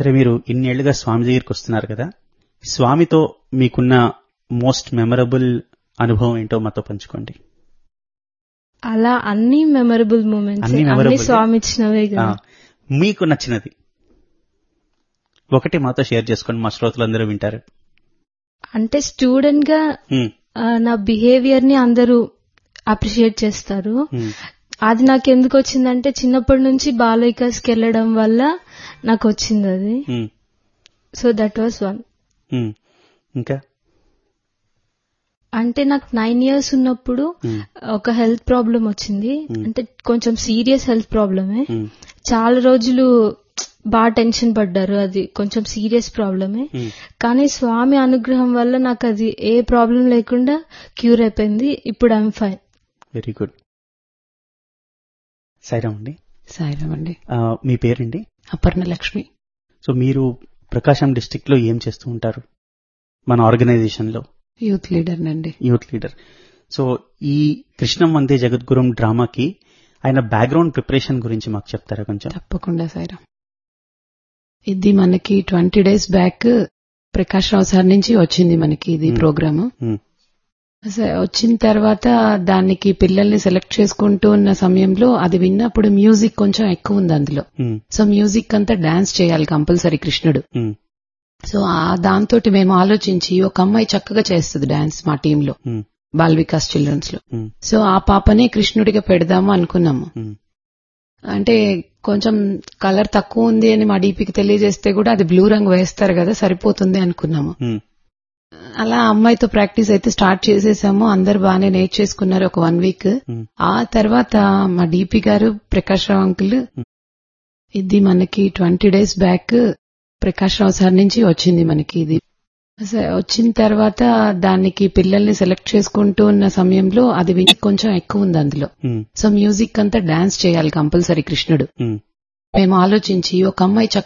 సరే మీరు ఇన్నేళ్లుగా స్వామి దగ్గరికి వస్తున్నారు కదా స్వామితో మీకున్న మోస్ట్ మెమరబుల్ అనుభవం ఏంటో మాతో పంచుకోండి అలా అన్ని మెమరబుల్ మూమెంట్స్ అన్ని అన్ని memorable. స్వామి ఇచ్చినవే ఆ, కదా మీకు నచ్చినది ఒకటి మాతో షేర్ చేసుకోండి మా శ్రోతలందరూ వింటారు అంటే స్టూడెంట్ గా ఉమ్, ఆ, నా బిహేవియర్ ని అందరూ అప్రిషియేట్ చేస్తారు ఉమ్, అది నాకు ఎందుకు వచ్చిందంటే చిన్నప్పటి నుంచి బాల వికాస్కి వెళ్ళడం వల్ల నాకు వచ్చింది అది um, so that was one um. ఇంకా అంటే నాకు నైన్ ఇయర్స్ ఉన్నప్పుడు ఉమ్, ఒక హెల్త్ ప్రాబ్లం వచ్చింది Hmm. అంటే కొంచెం సీరియస్ హెల్త్ ప్రాబ్లమే ఉమ్, చాలా రోజులు బాగా టెన్షన్ పడ్డారు అది కొంచెం సీరియస్ ప్రాబ్లమే ఉమ్. కానీ స్వామి అనుగ్రహం వల్ల నాకు అది ఏ ప్రాబ్లం లేకుండా క్యూర్ అయిపోయింది ఇప్పుడు I'm fine very good Sairam అండి సాయిరామ్ అండి ఆ, మీ పేరండి అపర్ణ లక్ష్మి సో మీరు ప్రకాశం డిస్టిక్ లో ఏం చేస్తూ ఉంటారు మన ఆర్గనైజేషన్ లో యూత్ లీడర్ నండి యూత్ లీడర్ సో ఈ కృష్ణం వందే జగద్గురం డ్రామాకి ఆయన బ్యాక్గ్రౌండ్ ప్రిపరేషన్ గురించి మాకు చెప్తారా కొంచెం తప్పకుండా సాయిరామ్ ఇది మనకి twenty days back Prakash Rao sir నుంచి వచ్చింది మనకి ఇది Hmm. Programme Hmm. వచ్చిన తర్వాత దానికి పిల్లల్ని సెలెక్ట్ చేసుకుంటూ ఉన్న సమయంలో అది విన్నప్పుడు మ్యూజిక్ కొంచెం ఎక్కువ ఉంది అందులో ఉమ్, సో మ్యూజిక్ అంతా డాన్స్ చేయాలి కంపల్సరీ కృష్ణుడు ఉమ్, సో ఆ దాంతో మేము ఆలోచించి ఒక అమ్మాయి చక్కగా చేస్తుంది డాన్స్ మా టీంలో ఉమ్, బాల్ వికాస్ చిల్డ్రన్స్ లో ఉమ్, సో ఆ పాపనే కృష్ణుడిగా పెడదాము అనుకున్నాము ఉమ్, అంటే కొంచెం కలర్ తక్కువ ఉంది అని మా డీపీకి తెలియజేస్తే కూడా అది బ్లూ రంగు వేస్తారు కదా సరిపోతుంది అనుకున్నాము ఉమ్, అలా అమ్మాయితో ప్రాక్టీస్ అయితే స్టార్ట్ చేసేసాము అందరు బాగానే నేర్చేసుకున్నారు ఒక వన్ వీక్ ఉమ్, ఆ తర్వాత మా డీపీ గారు ప్రకాష్ రావు అంకుల్ ఇది మనకి twenty days back Prakash Rao sir నుంచి వచ్చింది మనకి ఇది స- వచ్చిన తర్వాత దానికి పిల్లల్ని సెలెక్ట్ చేసుకుంటూ ఉన్న సమయంలో అది విని కొంచెం ఎక్కువ ఉంది అందులో ఉమ్, సో మ్యూజిక్ అంతా డాన్స్ చేయాలి కంపల్సరీ కృష్ణుడు ఉమ్, మేము ఆలోచించి ఒక అమ్మాయి చక్కగా